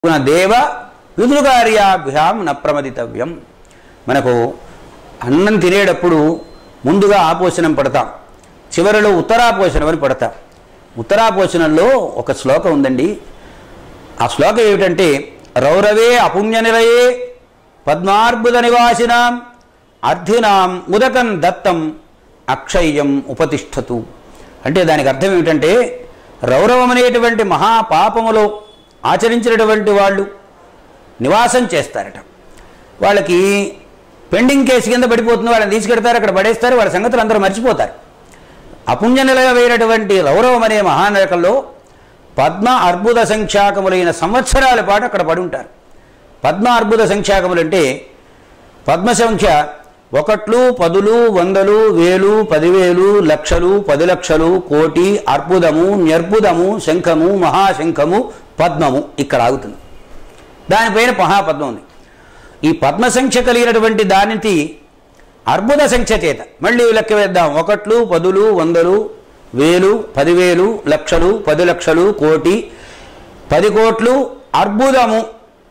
గుణ దేవ పితృకార్యాభ్యాం న ప్రమదితవ్యం మనకు అన్నం తినేటప్పుడు ముందుగా ఆపోషణం పడతాం చివరిలో ఉత్తరాపోషణం అని పడతాం ఉత్తరాపోషణంలో ఒక శ్లోకం ఉందండి ఆ శ్లోకం ఏమిటంటే రౌరవే అపుణ్యనిలయే పద్మార్బుద నివాసినాం అర్థినాం ఉదకం దత్తం అక్షయ్యం ఉపతిష్టతు అంటే దానికి అర్థం ఏమిటంటే రౌరవం అనేటువంటి మహాపాపములో ఆచరించినటువంటి వాళ్ళు నివాసం చేస్తారట వాళ్ళకి పెండింగ్ కేసు కింద పడిపోతుంది వాళ్ళని తీసుకెడతారు అక్కడ పడేస్తారు వాళ్ళ సంగతులు అందరూ మర్చిపోతారు అపుణ్య నిలయమైనటువంటి రౌరవం అనే మహానరకంలో పద్మ అర్బుద సంఖ్యాకములైన సంవత్సరాల పాటు అక్కడ పడి ఉంటారు పద్మ అర్బుద సంఖ్యాకములు అంటే పద్మ సంఖ్య ఒకట్లు పదులు వందలు వేలు పదివేలు లక్షలు పది లక్షలు కోటి అర్బుదము న్యర్బుదము శంఖము మహాశంఖము పద్మము ఇక్కడ ఆగుతుంది దానిపైన మహాపద్మం ఉంది ఈ పద్మ సంఖ్య కలిగినటువంటి దానికి అర్బుద సంఖ్య చేత మళ్ళీ లెక్క వేద్దాం ఒకట్లు పదులు వందలు వేలు పదివేలు లక్షలు పది లక్షలు కోటి పది కోట్లు అర్బుదము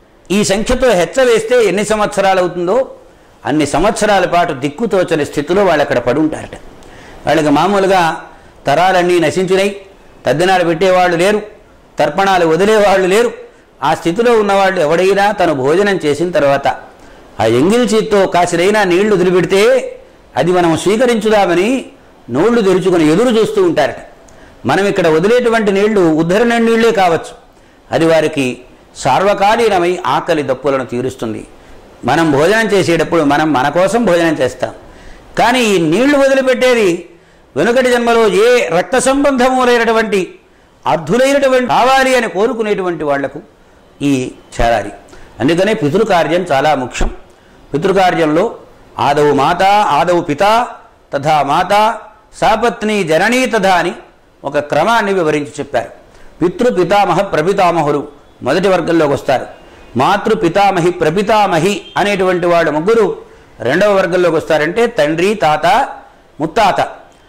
ఈ సంఖ్యతో హెచ్చవేస్తే ఎన్ని సంవత్సరాలు అవుతుందో అన్ని సంవత్సరాల పాటు దిక్కుతోచని స్థితిలో వాళ్ళు అక్కడ పడి ఉంటారట వాళ్ళకి మామూలుగా తరాలన్నీ నశించినాయి తద్దినాలు పెట్టేవాళ్ళు లేరు తర్పణాలు వదిలేవాళ్ళు లేరు ఆ స్థితిలో ఉన్నవాళ్ళు ఎవడైనా తను భోజనం చేసిన తర్వాత ఆ ఎంగిల్ చేత్తో కాసిరైనా నీళ్లు వదిలిపెడితే అది మనం స్వీకరించుదామని నోళ్లు తెరుచుకుని ఎదురు చూస్తూ ఉంటారట మనం ఇక్కడ వదిలేటువంటి నీళ్లు ఉద్ధరణ నీళ్లే కావచ్చు అది వారికి సార్వకాలీనమై ఆకలి దప్పులను తీరుస్తుంది మనం భోజనం చేసేటప్పుడు మనం మన కోసం భోజనం చేస్తాం కానీ ఈ నీళ్లు వదిలిపెట్టేది వెనుకటి జన్మలో ఏ రక్త సంబంధము లేనటువంటి అర్ధులైనటువంటి కావాలి అని కోరుకునేటువంటి వాళ్లకు ఈ చేరాలి అందుకనే పితృకార్యం చాలా ముఖ్యం పితృకార్యంలో ఆదవు మాత ఆదవు పిత తథా మాత సాపత్ని జననీ తథా అని ఒక క్రమాన్ని వివరించి చెప్పారు పితృ పితామహ ప్రపితామహులు మొదటి వర్గంలోకి వస్తారు మాతృ పితామహి ప్రపితామహి అనేటువంటి వాళ్ళు ముగ్గురు రెండవ వర్గంలోకి వస్తారంటే తండ్రి తాత ముత్తాత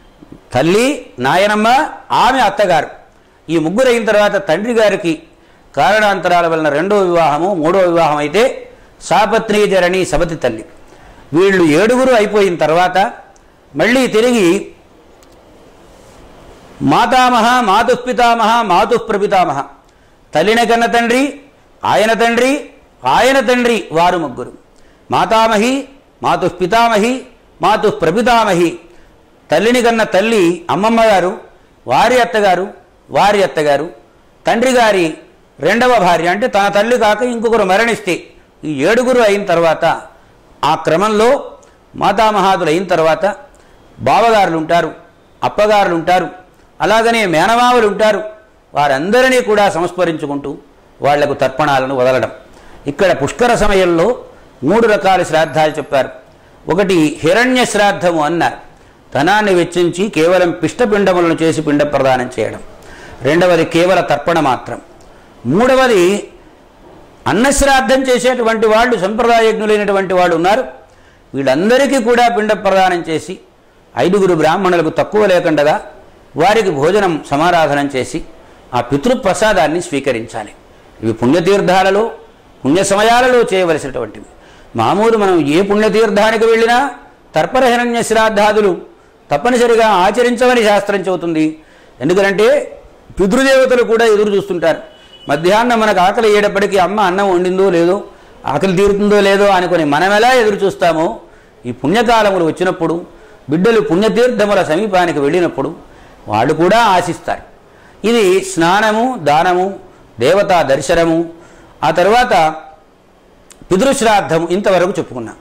తల్లి నాయనమ్మ ఆమె అత్తగారు ఈ ముగ్గురు అయిన తర్వాత తండ్రి గారికి కారణాంతరాల వలన రెండో వివాహము మూడో వివాహం అయితే సాపత్ని జరణి సబతి తల్లి వీళ్ళు ఏడుగురు అయిపోయిన తర్వాత మళ్ళీ తిరిగి మాతామహ మాతుఃపితామహ మాతుఃప్రపితామహ తల్లిని కన్న తండ్రి ఆయన తండ్రి ఆయన తండ్రి వారు ముగ్గురు మాతామహి మాతుఃపితామహి మాతుఃప్రపితామహి తల్లిని కన్న తల్లి అమ్మమ్మ గారు వారి అత్తగారు వారి అత్తగారు తండ్రి గారి రెండవ భార్య అంటే తన తల్లి కాక ఇంకొకరు మరణిస్తే ఈ ఏడుగురు అయిన తర్వాత ఆ క్రమంలో మాతామహాదులు అయిన తర్వాత బావగారులు ఉంటారు అప్పగారులు ఉంటారు అలాగనే మేనమామలు ఉంటారు వారందరినీ కూడా సంస్మరించుకుంటూ వాళ్లకు తర్పణాలను వదలడం ఇక్కడ పుష్కర సమయంలో మూడు రకాల శ్రాద్ధాలు చెప్పారు ఒకటి హిరణ్య శ్రాద్ధము అన్నారు ధనాన్ని వెచ్చించి కేవలం పిష్టపిండములను చేసి పిండ ప్రదానం చేయడం రెండవది కేవల తర్పణ మాత్రం మూడవది అన్నశ్రాద్ధం చేసేటువంటి వాళ్ళు సంప్రదాయజ్ఞులైనటువంటి వాళ్ళు ఉన్నారు వీళ్ళందరికీ కూడా పిండ ప్రదానం చేసి ఐదుగురు బ్రాహ్మణులకు తక్కువ లేకుండా వారికి భోజనం సమారాధనం చేసి ఆ పితృప్రసాదాన్ని స్వీకరించాలి ఇవి పుణ్యతీర్థాలలో పుణ్య సమయాలలో చేయవలసినటువంటివి మామూలు మనం ఏ పుణ్యతీర్థానికి వెళ్ళినా తర్పరహిరణ్య శ్రాద్ధాదులు తప్పనిసరిగా ఆచరించమని శాస్త్రం చెబుతుంది ఎందుకంటే పితృదేవతలు కూడా ఎదురు చూస్తుంటారు మధ్యాహ్నం మనకు ఆకలి అయ్యేటప్పటికీ అమ్మ అన్నం వండిందో లేదో ఆకలి తీరుతుందో లేదో అనుకుని మనం ఎలా ఎదురు చూస్తామో ఈ పుణ్యకాలములు వచ్చినప్పుడు బిడ్డలు పుణ్యతీర్థముల సమీపానికి వెళ్ళినప్పుడు వాళ్ళు కూడా ఆశిస్తారు ఇది స్నానము దానము దేవతా దర్శనము ఆ తర్వాత పితృశ్రాద్ధము ఇంతవరకు చెప్పుకున్నాం